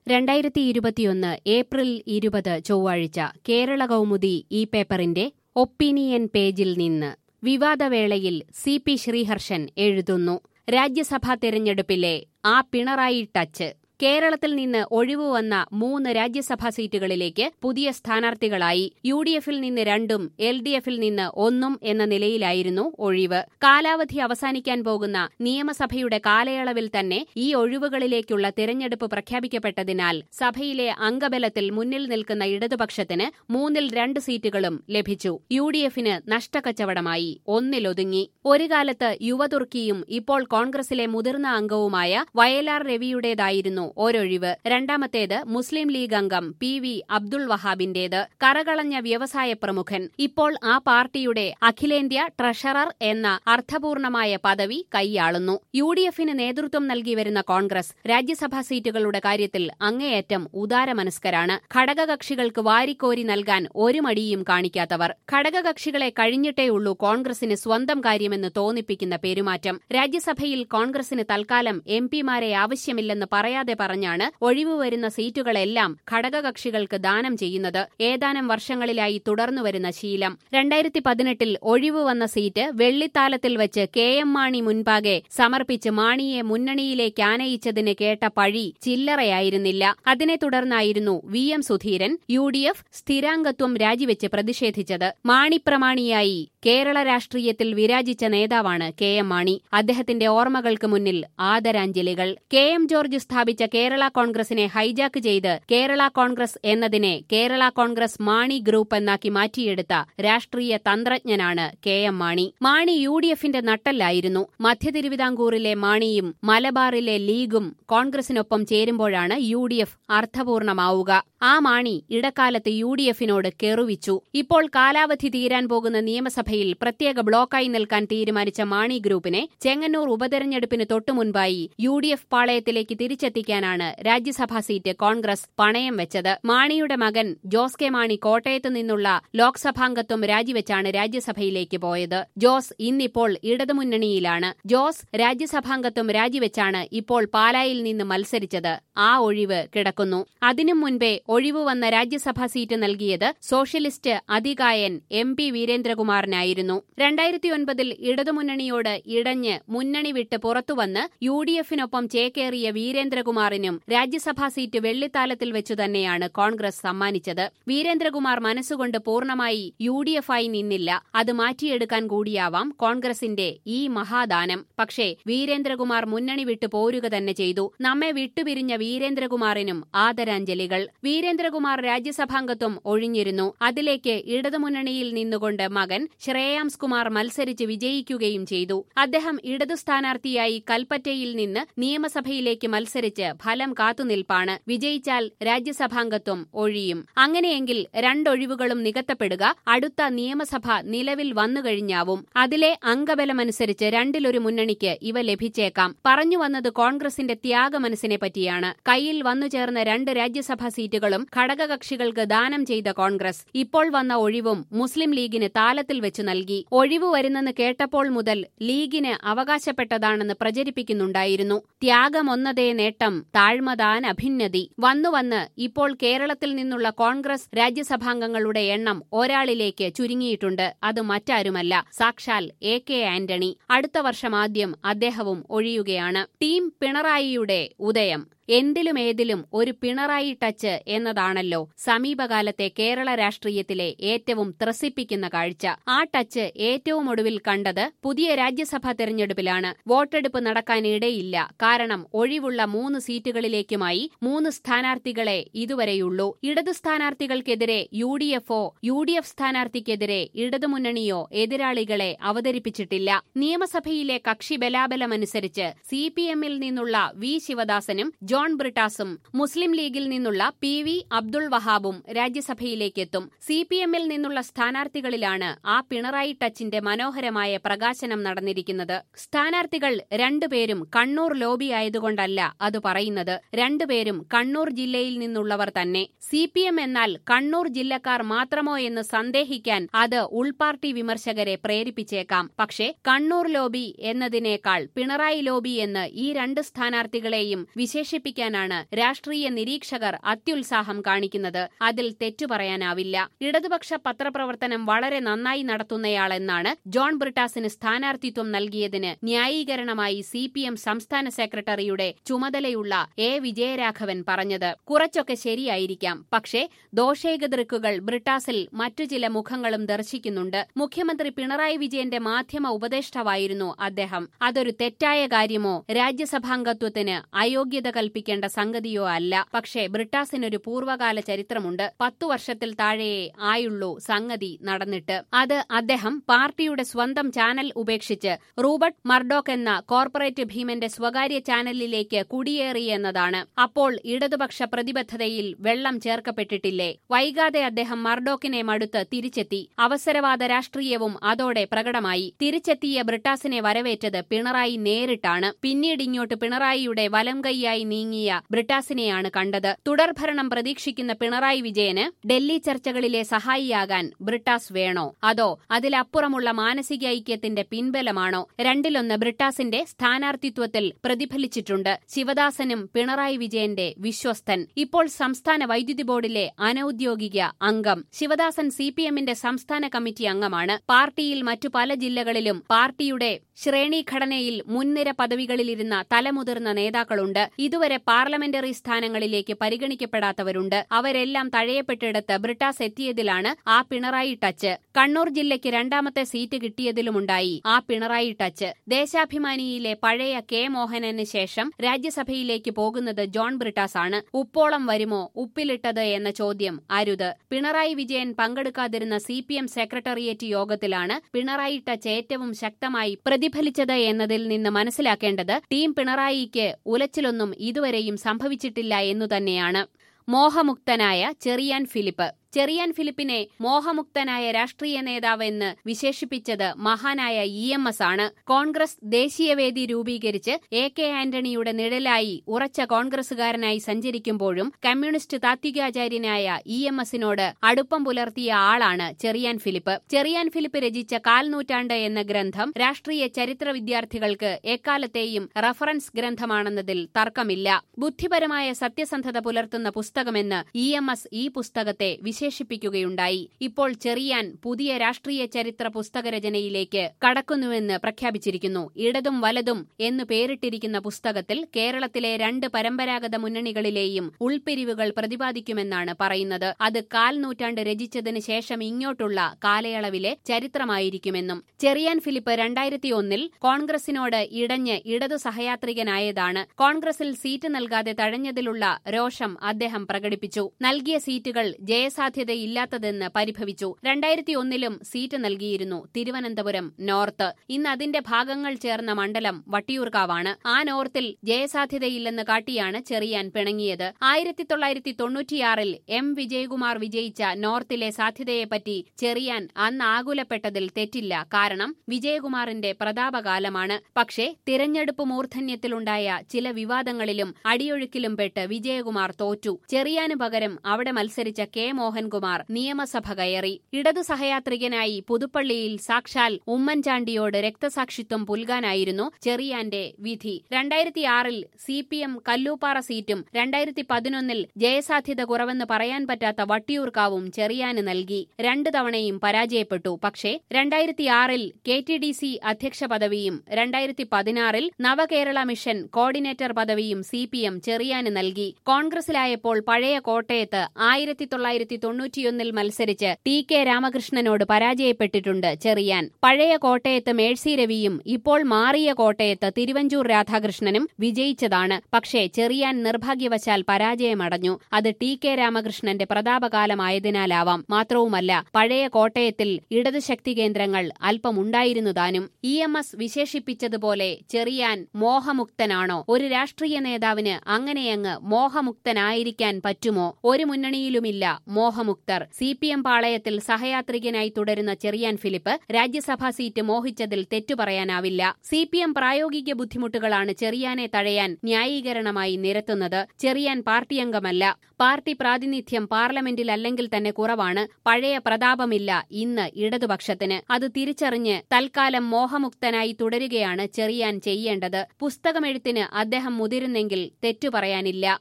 രണ്ടായിരത്തി ഇരുപത്തിയൊന്ന് ഏപ്രിൽ ഇരുപത് ചൊവ്വാഴ്ച കേരള കൗമുദി ഈ പേപ്പറിന്റെ ഒപ്പീനിയൻ പേജിൽ നിന്ന് വിവാദവേളയിൽ സി പി ശ്രീഹർഷൻ എഴുതുന്നു രാജ്യസഭാ തെരഞ്ഞെടുപ്പിലെ ആ പിണറായി ടച്ച് കേരളത്തിൽ നിന്ന് ഒഴിവു വന്ന മൂന്ന് രാജ്യസഭാ സീറ്റുകളിലേക്ക് പുതിയ സ്ഥാനാർത്ഥികളായി യു ഡി എഫിൽ നിന്ന് രണ്ടും എൽ ഡി എഫിൽ നിന്ന് ഒന്നും എന്ന നിലയിലായിരുന്നു ഒഴിവ് കാലാവധി അവസാനിക്കാൻ പോകുന്ന നിയമസഭയുടെ കാലയളവിൽ തന്നെ ഈ ഒഴിവുകളിലേക്കുള്ള തിരഞ്ഞെടുപ്പ് പ്രഖ്യാപിക്കപ്പെട്ടതിനാൽ സഭയിലെ അംഗബലത്തിൽ മുന്നിൽ നിൽക്കുന്ന ഇടതുപക്ഷത്തിന് മൂന്നിൽ രണ്ട് സീറ്റുകളും ലഭിച്ചു യു ഡി എഫിന് നഷ്ടക്കച്ചവടമായി ഒന്നിലൊതുങ്ങി ഒരു കാലത്ത് യുവതുർക്കിയും ഇപ്പോൾ കോൺഗ്രസിലെ മുതിർന്ന അംഗവുമായ വയലാർ രവിയുടേതായിരുന്നു ഒരൊഴിവ് രണ്ടാമത്തേത് മുസ്ലിം ലീഗ് അംഗം പി വി അബ്ദുൾ വഹാബിന്റേത് കറകളഞ്ഞ വ്യവസായ പ്രമുഖൻ ഇപ്പോൾ ആ പാർട്ടിയുടെ അഖിലേന്ത്യാ ട്രഷറർ എന്ന അർത്ഥപൂർണമായ പദവി കൈയാളുന്നു യു ഡി എഫിന് നേതൃത്വം നൽകി വരുന്ന കോൺഗ്രസ് രാജ്യസഭാ സീറ്റുകളുടെ കാര്യത്തിൽ അങ്ങേയറ്റം ഉദാരമനസ്കരാണ് ഘടകകക്ഷികൾക്ക് വാരിക്കോരി നൽകാൻ ഒരു മടിയും കാണിക്കാത്തവർ ഘടകകക്ഷികളെ കഴിഞ്ഞിട്ടേയുള്ളൂ കോൺഗ്രസിന് സ്വന്തം കാര്യമെന്ന് തോന്നിപ്പിക്കുന്ന പെരുമാറ്റം രാജ്യസഭയിൽ കോൺഗ്രസിന് തൽക്കാലം എം പിമാരെ ആവശ്യമില്ലെന്ന് പറയാതെ പറഞ്ഞാണ് ഒഴിവ് വരുന്ന സീറ്റുകളെല്ലാം ഘടകകക്ഷികൾക്ക് ദാനം ചെയ്യുന്നത് ഏതാനും വർഷങ്ങളിലായി തുടർന്നുവരുന്ന ശീലം രണ്ടായിരത്തി പതിനെട്ടിൽ ഒഴിവ് വന്ന സീറ്റ് വെള്ളിത്താലത്തിൽ വെച്ച് കെ എം മാണി മുൻപാകെ സമർപ്പിച്ച് മാണിയെ മുന്നണിയിലേക്ക് ആനയിച്ചതിന് കേട്ട പഴി ചില്ലറയായിരുന്നില്ല അതിനെ തുടർന്നായിരുന്നു V M Sudheeran U D F സ്ഥിരാംഗത്വം രാജിവെച്ച് പ്രതിഷേധിച്ചത് മാണിപ്രമാണിയായി കേരള രാഷ്ട്രീയത്തിൽ വിരാജിച്ച നേതാവാണ് കെ എം മാണി അദ്ദേഹത്തിന്റെ ഓർമ്മകൾക്ക് മുന്നിൽ ആദരാഞ്ജലികൾ കെ എം ജോർജ് സ്ഥാപിച്ച കേരള കോൺഗ്രസിനെ ഹൈജാക്ക് ചെയ്ത് കേരള കോൺഗ്രസ് എന്നതിനെ കേരള കോൺഗ്രസ് മാണി ഗ്രൂപ്പ് എന്നാക്കി മാറ്റിയെടുത്ത രാഷ്ട്രീയ തന്ത്രജ്ഞനാണ് K M Mani Mani U D എഫിന്റെ നട്ടല്ലായിരുന്നു മധ്യ തിരുവിതാംകൂറിലെ മാണിയും മലബാറിലെ ലീഗും കോൺഗ്രസിനൊപ്പം ചേരുമ്പോഴാണ് യു ഡി എഫ് അർത്ഥപൂർണമാവുക ആ മാണി ഇടക്കാലത്ത് യു ഡി എഫിനോട് കെറുവിച്ചു ഇപ്പോൾ കാലാവധി തീരാൻ പോകുന്ന നിയമസഭയിൽ പ്രത്യേക ബ്ലോക്കായി നിൽക്കാൻ തീരുമാനിച്ച മാണി ഗ്രൂപ്പിനെ ചെങ്ങന്നൂർ ഉപതെരഞ്ഞെടുപ്പിന് തൊട്ടുമുൻപായി യു ഡി എഫ് പാളയത്തിലേക്ക് തിരിച്ചെത്തിക്കാനാണ് രാജ്യസഭാ സീറ്റ് കോൺഗ്രസ് പണയം വെച്ചത് മാണിയുടെ മകൻ ജോസ് കെ മാണി കോട്ടയത്ത് നിന്നുള്ള ലോക്സഭാംഗത്വം രാജിവെച്ചാണ് രാജ്യസഭയിലേക്ക് പോയത് ജോസ് ഇന്നിപ്പോൾ ഇടതുമുന്നണിയിലാണ് ജോസ് രാജ്യസഭാംഗത്വം രാജിവെച്ചാണ് ഇപ്പോൾ പാലായിൽ നിന്ന് മത്സരിച്ചത് ആ ഒഴിവ് കിടക്കുന്നു അതിനും മുൻപേ ഒഴിവ് വന്ന രാജ്യസഭാ സീറ്റ് നൽകിയത് സോഷ്യലിസ്റ്റ് അധികായൻ എം പി വീരേന്ദ്രകുമാറിനായിരുന്നു രണ്ടായിരത്തി ഒൻപതിൽ ഇടതുമുന്നണിയോട് ഇടഞ്ഞ് മുന്നണി വിട്ട് പുറത്തുവന്ന് യു ഡി എഫിനൊപ്പം ചേക്കേറിയ വീരേന്ദ്രകുമാറിനും രാജ്യസഭാ സീറ്റ് വെള്ളിത്താലത്തിൽ വെച്ചു തന്നെയാണ് കോൺഗ്രസ് സമ്മാനിച്ചത് വീരേന്ദ്രകുമാർ മനസ്സുകൊണ്ട് പൂർണ്ണമായി യു ഡി എഫായി നിന്നില്ല അത് മാറ്റിയെടുക്കാൻ കൂടിയാവാം കോൺഗ്രസിന്റെ ഈ മഹാദാനം പക്ഷേ വീരേന്ദ്രകുമാർ മുന്നണി വിട്ടു പോരുക തന്നെ ചെയ്തു നമ്മെ വിട്ടുപിരിഞ്ഞ വീരേന്ദ്രകുമാറിനും ആദരാഞ്ജലികൾ വീരേന്ദ്രകുമാർ രാജ്യസഭാംഗത്വം ഒഴിഞ്ഞിരുന്നു അതിലേക്ക് ഇടതുമുന്നണിയിൽ നിന്നുകൊണ്ട് മകൻ ശ്രേയാംസ് കുമാർ മത്സരിച്ച് വിജയിക്കുകയും ചെയ്തു അദ്ദേഹം ഇടതു സ്ഥാനാർത്ഥിയായി കൽപ്പറ്റയിൽ നിന്ന് നിയമസഭയിലേക്ക് മത്സരിച്ച് ഫലം കാത്തുനിൽപ്പാണ് വിജയിച്ചാൽ രാജ്യസഭാംഗത്വം ഒഴിയും അങ്ങനെയെങ്കിൽ രണ്ടൊഴിവുകളും നികത്തപ്പെടുക അടുത്ത നിയമസഭ നിലവിൽ വന്നുകഴിഞ്ഞാവും അതിലെ അംഗബലമനുസരിച്ച് രണ്ടിലൊരു മുന്നണിക്ക് ഇവ ലഭിച്ചേക്കാം പറഞ്ഞു വന്നത് കോൺഗ്രസിന്റെ ത്യാഗമനസ്സിനെ പറ്റിയാണ് കയ്യിൽ വന്നുചേർന്ന രണ്ട് രാജ്യസഭാ സീറ്റുകളും ഘടകകക്ഷികൾക്ക് ദാനം ചെയ്ത കോൺഗ്രസ് ഇപ്പോൾ വന്ന ഒഴിവും മുസ്ലിം ലീഗിന് താലത്തിൽ വെച്ചു നൽകി ഒഴിവ് വരുന്നെന്ന് കേട്ടപ്പോൾ മുതൽ ലീഗിന് അവകാശപ്പെട്ടതാണെന്ന് പ്രചരിപ്പിക്കുന്നുണ്ടായിരുന്നു ത്യാഗമൊന്നതേ നേട്ടം താഴ്മതാൻ അഭിന്നതി വന്നുവന്ന് ഇപ്പോൾ കേരളത്തിൽ നിന്നുള്ള കോൺഗ്രസ് രാജ്യസഭാംഗങ്ങളുടെ എണ്ണം ഒരാളിലേക്ക് ചുരുങ്ങിയിട്ടുണ്ട് അത് മറ്റാരുമല്ല സാക്ഷാൽ എ കെ ആന്റണി അടുത്ത വർഷം ആദ്യം അദ്ദേഹവും ഒഴിയുകയാണ് ടീം പിണറായിയുടെ ഉദയം എന്തിലും ഏതിലും ഒരു പിണറായി ടച്ച് എന്നതാണല്ലോ സമീപകാലത്തെ കേരള രാഷ്ട്രീയത്തിലെ ഏറ്റവും ത്രസിപ്പിക്കുന്ന കാഴ്ച ആ ടച്ച് ഏറ്റവും ഒടുവിൽ കണ്ടത് പുതിയ രാജ്യസഭാ തെരഞ്ഞെടുപ്പിലാണ് വോട്ടെടുപ്പ് നടക്കാനിടയില്ല കാരണം ഒഴിവുള്ള മൂന്ന് സീറ്റുകളിലേക്കുമായി മൂന്ന് സ്ഥാനാർത്ഥികളെ ഇതുവരെയുള്ളൂ ഇടതു സ്ഥാനാർത്ഥികൾക്കെതിരെ യു ഡി എഫോ യു ഡി എഫ് സ്ഥാനാർത്ഥിക്കെതിരെ ഇടതുമുന്നണിയോ എതിരാളികളെ അവതരിപ്പിച്ചിട്ടില്ല നിയമസഭയിലെ കക്ഷി ബലാബലമനുസരിച്ച് സി പി എമ്മിൽ നിന്നുള്ള വി ശിവദാസനും ജോൺ ബ്രിട്ടാസും മുസ്ലിം ലീഗിൽ നിന്നുള്ള പി വി അബ്ദുൾ വഹാബും രാജ്യസഭയിലേക്കെത്തും സി പി എമ്മിൽ നിന്നുള്ള സ്ഥാനാർത്ഥികളിലാണ് ആ പിണറായി ടച്ചിന്റെ മനോഹരമായ പ്രകാശനം നടന്നിരിക്കുന്നത് സ്ഥാനാർത്ഥികൾ രണ്ടുപേരും കണ്ണൂർ ലോബി ആയതുകൊണ്ടല്ല അത് പറയുന്നത് രണ്ടുപേരും കണ്ണൂർ ജില്ലയിൽ നിന്നുള്ളവർ തന്നെ സി പി എം എന്നാൽ കണ്ണൂർ ജില്ലക്കാർ മാത്രമോ എന്ന് സന്ദേഹിക്കാൻ അത് ഉൾപാർട്ടി വിമർശകരെ പ്രേരിപ്പിച്ചേക്കാം പക്ഷേ കണ്ണൂർ ലോബി എന്നതിനേക്കാൾ പിണറായി ലോബി എന്ന് ഈ രണ്ട് സ്ഥാനാർത്ഥികളെയും വിശേഷിപ്പിക്കും ആവർത്തിക്കാനാണ് രാഷ്ട്രീയ നിരീക്ഷകർ അത്യുത്സാഹം കാണിക്കുന്നത് അതിൽ തെറ്റു പറയാനാവില്ല ഇടതുപക്ഷ പത്രപ്രവർത്തനം വളരെ നന്നായി നടത്തുന്നയാളെന്നാണ് ജോൺ ബ്രിട്ടാസിന് സ്ഥാനാർത്ഥിത്വം നൽകിയതിന് ന്യായീകരണമായി സി പി എം സംസ്ഥാന സെക്രട്ടറിയുടെ ചുമതലയുള്ള എ വിജയരാഘവൻ പറഞ്ഞത് കുറച്ചൊക്കെ ശരിയായിരിക്കാം പക്ഷേ ദോഷേകദൃക്കുകൾ ബ്രിട്ടാസിൽ മറ്റു ചില മുഖങ്ങളും ദർശിക്കുന്നുണ്ട് മുഖ്യമന്ത്രി പിണറായി വിജയന്റെ മാധ്യമ ഉപദേഷ്ടാവായിരുന്നു അദ്ദേഹം അതൊരു തെറ്റായ കാര്യമോ രാജ്യസഭാംഗത്വത്തിന് അയോഗ്യത കൽപ്പിക്കേണ്ട സംഗതിയോ അല്ല പക്ഷേ ബ്രിട്ടാസിനൊരു പൂർവ്വകാല ചരിത്രമുണ്ട് പത്തു വർഷത്തിൽ താഴെയേ ആയുള്ളൂ സംഗതി നടന്നിട്ട് അത് അദ്ദേഹം പാർട്ടിയുടെ സ്വന്തം ചാനൽ ഉപേക്ഷിച്ച് റൂബർട്ട് മർഡോക്ക് എന്ന കോർപ്പറേറ്റ് ഭീമന്റെ സ്വകാര്യ ചാനലിലേക്ക് കുടിയേറിയെന്നതാണ് അപ്പോൾ ഇടതുപക്ഷ പ്രതിബദ്ധതയിൽ വെള്ളം ചേർക്കപ്പെട്ടിട്ടില്ലേ വൈകാതെ അദ്ദേഹം മർഡോക്കിനെ മടുത്ത് തിരിച്ചെത്തി അവസരവാദ രാഷ്ട്രീയവും അതോടെ പ്രകടമായി തിരിച്ചെത്തിയ ബ്രിട്ടാസിനെ വരവേറ്റത് പിണറായി നേരിട്ടാണ് പിന്നീട് ഇങ്ങോട്ട് പിണറായിയുടെ വലം കൈയായി നീങ്ങിയ ബ്രിട്ടാസിനെയാണ് കണ്ടത് തുടർഭരണം പ്രതീക്ഷിക്കുന്ന പിണറായി വിജയന് ഡൽഹി ചർച്ചകളിലെ സഹായിയാകാൻ ബ്രിട്ടാസ് വേണോ അതോ അതിലപ്പുറമുള്ള മാനസിക ഐക്യത്തിന്റെ പിൻബലമാണോ രണ്ടിലൊന്ന് ബ്രിട്ടാസിന്റെ സ്ഥാനാർത്ഥിത്വത്തിൽ പ്രതിഫലിച്ചിട്ടുണ്ട് ശിവദാസനും പിണറായി വിജയന്റെ വിശ്വസ്തൻ ഇപ്പോൾ സംസ്ഥാന വൈദ്യുതി ബോർഡിലെ അനൌദ്യോഗിക അംഗം ശിവദാസൻ സി പി എമ്മിന്റെ സംസ്ഥാന കമ്മിറ്റി അംഗമാണ് പാർട്ടിയിൽ മറ്റു പല ജില്ലകളിലും പാർട്ടിയുടെ ശ്രേണീഘടനയിൽ മുൻനിര പദവികളിലിരുന്ന തലമുതിർന്ന നേതാക്കളുണ്ട് ഇതുവരെ പാർലമെന്ററി സ്ഥാനങ്ങളിലേക്ക് പരിഗണിക്കപ്പെടാത്തവരുണ്ട് അവരെല്ലാം തഴയപ്പെട്ടിടത്ത് ബ്രിട്ടാസ് എത്തിയതിലാണ് ആ പിണറായി ടച്ച് കണ്ണൂർ ജില്ലയ്ക്ക് രണ്ടാമത്തെ സീറ്റ് കിട്ടിയതിലുമുണ്ടായി ആ പിണറായി ടച്ച് ദേശാഭിമാനിയിലെ പഴയ കെ മോഹനന് ശേഷം രാജ്യസഭയിലേക്ക് പോകുന്നത് ജോൺ ബ്രിട്ടാസ് ആണ് ഉപ്പോളം വരുമോ ഉപ്പിലിട്ടത് എന്ന ചോദ്യം അരുത് പിണറായി വിജയൻ പങ്കെടുക്കാതിരുന്ന സി പി എം സെക്രട്ടേറിയറ്റ് യോഗത്തിലാണ് പിണറായി ടച്ച് ഏറ്റവും ശക്തമായി പ്രതിഫലിച്ചത് എന്നതിൽ നിന്ന് മനസ്സിലാക്കേണ്ടത് ടീം പിണറായിക്ക് ഉലച്ചിലൊന്നും ഇതുവരെയും സംഭവിച്ചിട്ടില്ല എന്നു തന്നെയാണ് മോഹമുക്തനായ ചെറിയാൻ ഫിലിപ്പ് ചെറിയാൻ ഫിലിപ്പിനെ മോഹമുക്തനായ രാഷ്ട്രീയ നേതാവെന്ന് വിശേഷിപ്പിച്ചത് മഹാനായ ഇ എം എസ് ആണ് കോൺഗ്രസ് ദേശീയവേദി രൂപീകരിച്ച് എ കെ ആന്റണിയുടെ നിഴലായി ഉറച്ച കോൺഗ്രസുകാരനായി സഞ്ചരിക്കുമ്പോഴും കമ്മ്യൂണിസ്റ്റ് താത്വികാചാര്യനായ ഇ എം എസിനോട് അടുപ്പം പുലർത്തിയ ആളാണ് ചെറിയാൻ ഫിലിപ്പ് ചെറിയാൻ ഫിലിപ്പ് രചിച്ച കാൽനൂറ്റാണ്ട് എന്ന ഗ്രന്ഥം രാഷ്ട്രീയ ചരിത്ര വിദ്യാർത്ഥികൾക്ക് എക്കാലത്തെയും റഫറൻസ് ഗ്രന്ഥമാണെന്നതിൽ തർക്കമില്ല ബുദ്ധിപരമായ സത്യസന്ധത പുലർത്തുന്ന പുസ്തകമെന്ന് ഇ എം എസ് ഈ പുസ്തകത്തെ വിശേഷിപ്പിക്കുകയുണ്ടായി ഇപ്പോൾ ചെറിയാൻ പുതിയ രാഷ്ട്രീയ ചരിത്ര പുസ്തകരചനയിലേക്ക് കടക്കുന്നുവെന്ന് പ്രഖ്യാപിച്ചിരിക്കുന്നു ഇടതും വലതും എന്നു പേരിട്ടിരിക്കുന്ന പുസ്തകത്തിൽ കേരളത്തിലെ രണ്ട് പരമ്പരാഗത മുന്നണികളിലെയും ഉൾപിരിവുകൾ പ്രതിപാദിക്കുമെന്നാണ് പറയുന്നത് അത് കാൽ നൂറ്റാണ്ട് രചിച്ചതിന് ശേഷം ഇങ്ങോട്ടുള്ള കാലയളവിലെ ചരിത്രമായിരിക്കുമെന്നും ചെറിയാൻ ഫിലിപ്പ് രണ്ടായിരത്തി ഒന്നിൽ കോൺഗ്രസിനോട് ഇടഞ്ഞ് ഇടതു സഹയാത്രികനായതാണ് കോൺഗ്രസിൽ സീറ്റ് നൽകാതെ തഴഞ്ഞതിലുള്ള രോഷം അദ്ദേഹം പ്രകടിപ്പിച്ചു നൽകിയ സീറ്റുകൾ ജയസാ സാധ്യതയില്ലാത്തതെന്ന് പരിഭവിച്ചു രണ്ടായിരത്തി ഒന്നിലും സീറ്റ് നൽകിയിരുന്നു തിരുവനന്തപുരം നോർത്ത് ഇന്ന് അതിന്റെ ഭാഗങ്ങൾ ചേർന്ന മണ്ഡലം വട്ടിയൂർക്കാവാണ് ആ നോർത്തിൽ ജയസാധ്യതയില്ലെന്ന് കാട്ടിയാണ് ചെറിയാൻ പിണങ്ങിയത് ആയിരത്തി തൊള്ളായിരത്തി തൊണ്ണൂറ്റിയാറിൽ എം വിജയകുമാർ വിജയിച്ച നോർത്തിലെ സാധ്യതയെപ്പറ്റി ചെറിയാൻ അന്ന് ആകുലപ്പെട്ടതിൽ തെറ്റില്ല കാരണം വിജയകുമാറിന്റെ പ്രതാപകാലമാണ് പക്ഷേ തിരഞ്ഞെടുപ്പ് മൂർധന്യത്തിലുണ്ടായ ചില വിവാദങ്ങളിലും അടിയൊഴുക്കിലും പെട്ട് വിജയകുമാർ തോറ്റു ചെറിയാനു പകരം അവിടെ മത്സരിച്ച കെ മോഹൻകുമാർ നിയമസഭ കയറി ഇടതു സഹയാത്രികനായി പുതുപ്പള്ളിയിൽ സാക്ഷാൽ ഉമ്മൻചാണ്ടിയോട് രക്തസാക്ഷിത്വം പുൽകാനായിരുന്നു ചെറിയാന്റെ വിധി രണ്ടായിരത്തിയാറിൽ സി പി എം കല്ലൂപ്പാറ സീറ്റും രണ്ടായിരത്തി പതിനൊന്നിൽ ജയസാധ്യത കുറവെന്ന് പറയാൻ പറ്റാത്ത വട്ടിയൂർക്കാവും ചെറിയാന് നൽകി രണ്ടു തവണയും പരാജയപ്പെട്ടു പക്ഷേ രണ്ടായിരത്തിയാറിൽ കെ ടി ഡി സി അധ്യക്ഷ പദവിയും രണ്ടായിരത്തി പതിനാറിൽ നവകേരള മിഷൻ കോർഡിനേറ്റർ പദവിയും സി പി എം ചെറിയാന് നൽകി കോൺഗ്രസിലായപ്പോൾ പഴയ കോട്ടയത്ത് ആയിരത്തി തൊള്ളായിരത്തി തൊണ്ണൂറ്റിയൊന്നിൽ മത്സരിച്ച് ടി കെ രാമകൃഷ്ണനോട് പരാജയപ്പെട്ടിട്ടുണ്ട് ചെറിയാൻ പഴയ കോട്ടയത്ത് മേഴ്സി രവിയും ഇപ്പോൾ മാറിയ കോട്ടയത്ത് തിരുവഞ്ചൂർ രാധാകൃഷ്ണനും വിജയിച്ചതാണ് പക്ഷേ ചെറിയാൻ നിർഭാഗ്യവശാൽ പരാജയമടഞ്ഞു അത് ടി കെ രാമകൃഷ്ണന്റെ പ്രതാപകാലമായതിനാലാവാം മാത്രവുമല്ല പഴയ കോട്ടയത്തിൽ ഇടതു ശക്തി കേന്ദ്രങ്ങൾ അല്പമുണ്ടായിരുന്നു താനും ഇ എം എസ് വിശേഷിപ്പിച്ചതുപോലെ ചെറിയാൻ മോഹമുക്തനാണോ ഒരു രാഷ്ട്രീയ നേതാവിന് അങ്ങനെയങ്ങ് മോഹമുക്തനായിരിക്കാൻ പറ്റുമോ ഒരു മുന്നണിയിലുമില്ല മോഹം മോഹമുക്തർ സി പി എം പാളയത്തിൽ സഹയാത്രികനായി തുടരുന്ന ചെറിയാൻ ഫിലിപ്പ് രാജ്യസഭാ സീറ്റ് മോഹിച്ചതിൽ തെറ്റു പറയാനാവില്ല സി പി എം പ്രായോഗിക ബുദ്ധിമുട്ടുകളാണ് ചെറിയാനെ തഴയാൻ ന്യായീകരണമായി നിരത്തുന്നത് ചെറിയാൻ പാർട്ടിയംഗമല്ല പാർട്ടി പ്രാതിനിധ്യം പാർലമെന്റിലല്ലെങ്കിൽ തന്നെ കുറവാണ് പഴയ പ്രതാപമില്ല ഇന്ന് ഇടതുപക്ഷത്തിന് അത് തിരിച്ചറിഞ്ഞ് തൽക്കാലം മോഹമുക്തനായി തുടരുകയാണ് ചെറിയാൻ ചെയ്യേണ്ടത് പുസ്തകമെഴുത്തിന് അദ്ദേഹം മുതിരുന്നെങ്കിൽ തെറ്റു പറയാനില്ല